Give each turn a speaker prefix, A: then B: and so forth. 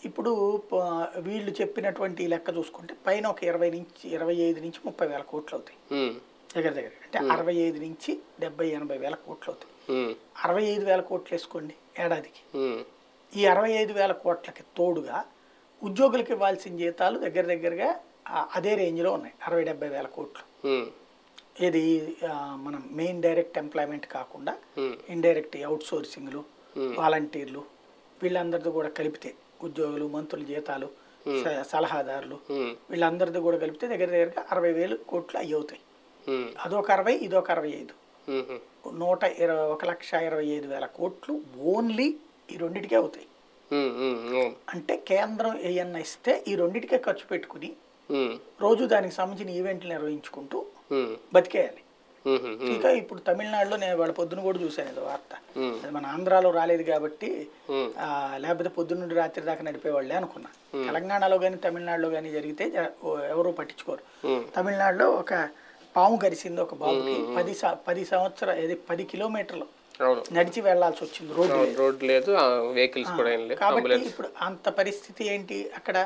A: ఇప్పుడు ప- వీళ్ళు చెప్పినటువంటి లెక్క చూసుకుంటే పైన ఒక ఇరవై నుంచి ఇరవై ఐదు నుంచి ముప్పై వేల కోట్లు అవుతాయి
B: ఉమ్,
A: దగ్గర దగ్గర అంటే అరవై ఐదు నుంచి డెబ్బై ఎనభై వేల కోట్లు అవుతాయి
B: ఉమ్,
A: అరవై ఐదు వేల కోట్లు వేసుకోండి ఏడాదికి
B: ఉమ్,
A: ఈ అరవై ఐదు వేల కోట్లకి తోడుగా ఉద్యోగులకు ఇవ్వాల్సిన జీతాలు దగ్గర దగ్గరగా ఆ, అదే రేంజ్లో ఉన్నాయి అరవై డెబ్బై వేల కోట్లు
B: ఉమ్,
A: ఇది ఆ, మనం మెయిన్ డైరెక్ట్ ఎంప్లాయ్మెంట్ కాకుండా
B: ఉమ్,
A: ఇండైరెక్ట్ అవుట్ సోర్సింగ్లు
B: Hmm.
A: వాలంటీర్లు వీళ్ళందరిది కూడా కలిపితే ఉద్యోగులు మంత్రుల జీతాలు స- సలహాదారులు
B: ఉమ్,
A: వీళ్ళందరిది కూడా కలిపితే దగ్గర దగ్గరగా అరవై వేలు కోట్లు అయ్యి అవుతాయి
B: ఉమ్,
A: అదొక అరవై ఇదొక అరవై ఐదు
B: ఉమ్,
A: నూట ఇరవై ఒక లక్ష ఇరవై ఐదు వేల కోట్లు ఓన్లీ ఈ రెండిటికే అవుతాయి
B: ఉమ్, ఉమ్, అవును.
A: అంటే కేంద్రం ఏమన్నా ఇస్తే ఈ రెండిటికే ఖర్చు పెట్టుకుని
B: ఉమ్,
A: రోజు దానికి సంబంధించిన ఈవెంట్లు నిర్వహించుకుంటూ
B: ఉమ్,
A: బతికేయాలి
B: ఉమ్, ఉమ్,
A: ఇంకా ఇప్పుడు తమిళనాడులో నేను వాళ్ళ పొద్దున కూడా చూశాను ఏదో వార్త
B: Hmm.
A: అది మన ఆంధ్రాలో రాలేదు కాబట్టి
B: ఉమ్,
A: ఆ, లేకపోతే పొద్దున్న నుండి రాత్రి దాకా నడిపేవాళ్ళే అనుకున్నా తెలంగాణలో కానీ తమిళనాడులో కానీ జరిగితే జ- ఓ- ఎవరూ పట్టించుకోరు
B: ఉమ్,
A: తమిళనాడులో ఒక పాము కరిసింది ఒక బాబుకి పది స- పది సంవత్సరాలు ఏది పది కిలోమీటర్లు
B: అవును
A: నడిచి వెళ్లాల్సి వచ్చింది రోడ్డు
B: అవును, రోడ్ లేదు వెహికల్స్ కూడా ఏం లేవు
A: కాబట్టి
B: అంబులెన్స్
A: ఇప్పుడు అంత పరిస్థితి ఏంటి అక్కడ